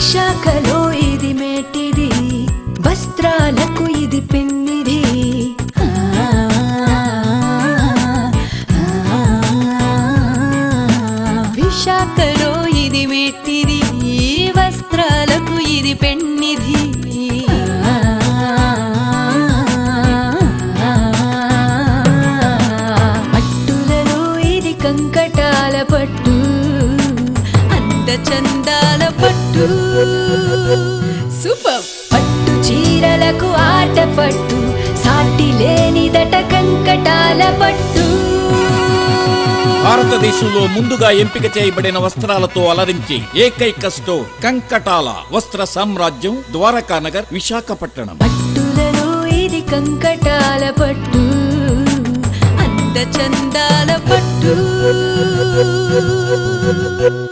విశాఖలో ఇది మేటిది వస్త్రాలకు ఇది పెన్నిది ఆ, విశాఖలో ఇది మెట్టిది వస్త్రాలకు ఇది పెన్నిది పట్టులలో ఇది కంకటాల పట్టు అంద చందాల పట్టు సూపర్ పట్టు చీరలకు ఆట పట్టు సాటి లేనిదట కంకటాల పట్టు భారతదేశంలో ముందుగా ఎంపిక చేయబడిన వస్త్రాలతో అలరించి ఏకైక స్టోర్ కంకటాల వస్త్ర సామ్రాజ్యం ద్వారకానగర్ విశాఖపట్నం పట్టులలో ఇది కంకటాల పట్టు అంద చందాల పట్టు